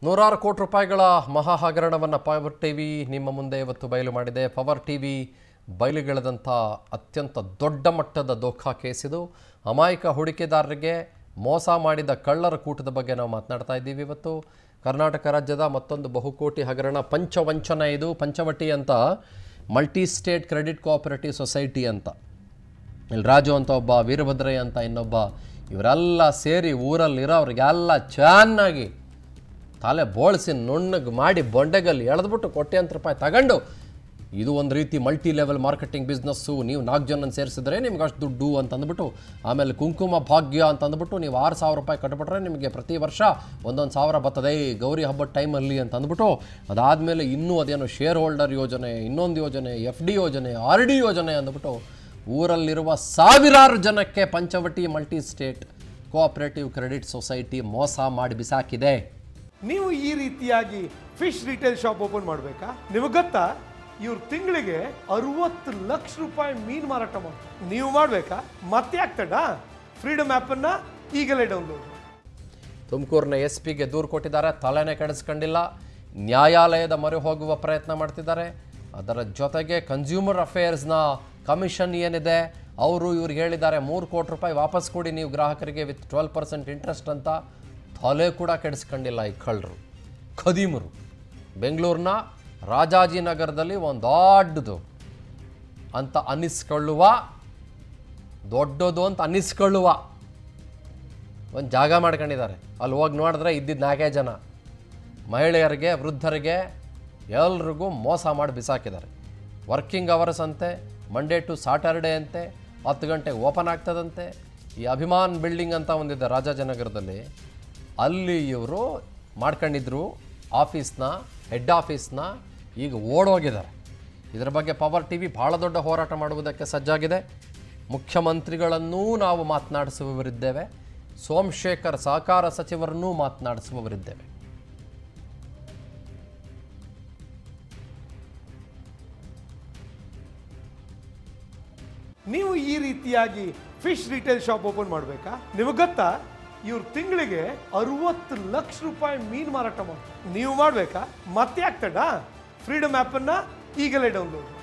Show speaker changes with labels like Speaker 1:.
Speaker 1: ನೂರಾರು ಕೋಟಿ ರೂಪಾಯಿಗಳ ಮಹಾ ಹಗರಣವನ್ನು ಪವರ್ ಟಿವಿ ನಿಮ್ಮ ಮುಂದೆ ಇವತ್ತು ಬಯಲು ಮಾಡಿದೆ ಪವರ್ ಟಿವಿ ಬಯಲುಗೆಳೆದಂಥ ಅತ್ಯಂತ ದೊಡ್ಡ ಮಟ್ಟದ ದೋಖಾ ಕೇಸಿದು ಅಮಾಯಕ ಹೂಡಿಕೆದಾರರಿಗೆ ಮೋಸ ಮಾಡಿದ ಕಳ್ಳರ ಕೂಟದ ಬಗ್ಗೆ ನಾವು ಮಾತನಾಡ್ತಾ ಇದ್ದೀವಿ ಇವತ್ತು ಕರ್ನಾಟಕ ರಾಜ್ಯದ ಮತ್ತೊಂದು ಬಹುಕೋಟಿ ಹಗರಣ ಪಂಚವಂಚನ ಇದು ಪಂಚವಟಿ ಅಂತ multi state credit cooperative society ಅಂತ ಇಲ್ಲಿ ರಾಜು ಅಂತ ಒಬ್ಬ ವೀರಭದ್ರಯ್ಯ ಅಂತ ಇನ್ನೊಬ್ಬ ಇವರೆಲ್ಲ ಸೇರಿ ಊರಲ್ಲಿರೋರಿಗೆಲ್ಲ ಚೆನ್ನಾಗಿ ತಲೆ ಬೋಳಿಸಿ ನುಣ್ಣಗೆ ಮಾಡಿ ಬೊಂಡೆಗಲ್ಲಿ ಎಳೆದ್ಬಿಟ್ಟು ಕೋಟ್ಯಾಂತರ ರೂಪಾಯಿ ತಗೊಂಡು ಇದು ಒಂದು ರೀತಿ ಮಲ್ಟಿ ಲೆವೆಲ್ ಮಾರ್ಕೆಟಿಂಗ್ ಬಿಸ್ನೆಸ್ಸು ನೀವು ನಾಲ್ಕು ಜನ ಸೇರಿಸಿದ್ರೆ ನಿಮ್ಗೆ ಅಷ್ಟು ದುಡ್ಡು ಅಂತ ಅಂದ್ಬಿಟ್ಟು ಆಮೇಲೆ ಕುಂಕುಮ ಭಾಗ್ಯ ಅಂತ ಅಂದ್ಬಿಟ್ಟು ನೀವು ಆರು ಸಾವಿರ ರೂಪಾಯಿ ಕಟ್ಬಿಟ್ರೆ ನಿಮಗೆ ಪ್ರತಿ ವರ್ಷ ಒಂದೊಂದು ಸಾವಿರ ಬರ್ತದೆ ಈ ಗೌರಿ ಹಬ್ಬದ ಟೈಮಲ್ಲಿ ಅಂತ ಅಂದ್ಬಿಟ್ಟು ಅದಾದಮೇಲೆ ಇನ್ನೂ ಅದೇನೋ ಶೇರ್ ಹೋಲ್ಡರ್ ಯೋಜನೆ ಇನ್ನೊಂದು ಯೋಜನೆ ಎಫ್ ಡಿ ಯೋಜನೆ ಆರ್ ಡಿ ಯೋಜನೆ ಅಂದ್ಬಿಟ್ಟು ಊರಲ್ಲಿರುವ ಸಾವಿರಾರು ಜನಕ್ಕೆ Panchavati multi state cooperative credit society ಮೋಸ ಮಾಡಿ ಬಿಸಾಕಿದೆ
Speaker 2: ನೀವು ಈ ರೀತಿಯಾಗಿ ಫಿಶ್ ರಿಟೇಲ್ ಶಾಪ್ ಓಪನ್ ಮಾಡಬೇಕಾ ನಿಮಗೆ ಗೊತ್ತಾ ಇವ್ರು ತಿಂಗಳಿಗೆ ಅರವತ್ತು ಲಕ್ಷ ರೂಪಾಯಿ ಮೀನು ಮಾರಾಟ ಮಾಡ್ತಾರೆ ನೀವು ಮಾಡಬೇಕಾ ಮತ್ತೆ ಆಗ್ತಡ ಫ್ರೀಡಮ್ ಆ್ಯಪನ್ನು ಈಗಲೇ ಡೌನ್ಲೋಡ್ ಮಾಡಿ
Speaker 1: ತುಮಕೂರಿನ ಎಸ್ ಪಿಗೆ ದೂರು ಕೊಟ್ಟಿದ್ದಾರೆ ತಲೆನೇ ಕೆಡಿಸ್ಕೊಂಡಿಲ್ಲ ನ್ಯಾಯಾಲಯದ ಮೊರೆ ಹೋಗುವ ಪ್ರಯತ್ನ ಮಾಡ್ತಿದ್ದಾರೆ ಅದರ ಜೊತೆಗೆ ಕನ್ಸ್ಯೂಮರ್ ಅಫೇರ್ಸ್ನ ಕಮಿಷನ್ ಏನಿದೆ ಅವರು ಇವ್ರಿಗೆ ಹೇಳಿದ್ದಾರೆ ಮೂರು ಕೋಟಿ ರೂಪಾಯಿ ವಾಪಸ್ ಕೊಡಿ ನೀವು ಗ್ರಾಹಕರಿಗೆ ವಿತ್ ಟ್ವೆಲ್ ಪರ್ಸೆಂಟ್ ಇಂಟ್ರೆಸ್ಟ್ ಅಂತ ತಲೆ ಕೂಡ ಕೆಡಿಸ್ಕೊಂಡಿಲ್ಲ ಈ ಕಳ್ಳರು ಖದೀಮರು ಬೆಂಗಳೂರಿನ ರಾಜಾಜಿನಗರದಲ್ಲಿ ಒಂದು ದೊಡ್ಡದು ಅಂತ ಅನ್ನಿಸ್ಕೊಳ್ಳುವ ದೊಡ್ಡದು ಅಂತ ಅನ್ನಿಸ್ಕೊಳ್ಳುವ ಒಂದು ಜಾಗ ಮಾಡ್ಕೊಂಡಿದ್ದಾರೆ ಅಲ್ಲಿ ಹೋಗಿ ನೋಡಿದ್ರೆ ಇದ್ದಿದ್ದು ನಾಲ್ಕೇ ಜನ ಮಹಿಳೆಯರಿಗೆ ವೃದ್ಧರಿಗೆ ಎಲ್ರಿಗೂ ಮೋಸ ಮಾಡಿ ಬಿಸಾಕಿದ್ದಾರೆ ವರ್ಕಿಂಗ್ ಅವರ್ಸ್ ಅಂತೆ ಮಂಡೇ ಟು ಸಾಟರ್ಡೇ ಅಂತೆ ಹತ್ತು ಗಂಟೆಗೆ ಓಪನ್ ಆಗ್ತದಂತೆ ಈ ಅಭಿಮಾನ್ ಬಿಲ್ಡಿಂಗ್ ಅಂತ ಒಂದಿದೆ ರಾಜಾಜನಗರದಲ್ಲಿ ಅಲ್ಲಿ ಇವರು ಮಾಡ್ಕೊಂಡಿದ್ರು ಆಫೀಸ್ನ ಹೆಡ್ ಆಫೀಸ್ನ ಈಗ ಓಡೋಗಿದ್ದಾರೆ ಇದರ ಬಗ್ಗೆ ಪವರ್ ಟಿ ವಿ ಭಾಳ ದೊಡ್ಡ ಹೋರಾಟ ಮಾಡುವುದಕ್ಕೆ ಸಜ್ಜಾಗಿದೆ ಮುಖ್ಯಮಂತ್ರಿಗಳನ್ನೂ ನಾವು ಮಾತನಾಡಿಸುವವರಿದ್ದೇವೆ ಸೋಮಶೇಖರ್ ಸಹಕಾರ ಸಚಿವರನ್ನೂ ಮಾತನಾಡಿಸುವವರಿದ್ದೇವೆ
Speaker 2: ನೀವು ಈ ರೀತಿಯಾಗಿ ಫಿಶ್ ರಿಟೇಲ್ ಶಾಪ್ ಓಪನ್ ಮಾಡಬೇಕಾ ನಿಮಗೆ ಗೊತ್ತಾ ಇವ್ರು ತಿಂಗಳಿಗೆ ಅರವತ್ತು ಲಕ್ಷ ರೂಪಾಯಿ ಮೀನು ಮಾರಾಟ ಮಾಡ್ತಾರೆ ನೀವು ಮಾಡಬೇಕಾ ಮತ್ತೆ ಆಗ್ತಡ ಫ್ರೀಡಮ್ ಆ್ಯಪನ್ನು ಈಗಲೇ ಡೌನ್ಲೋಡ್ ಮಾಡಿ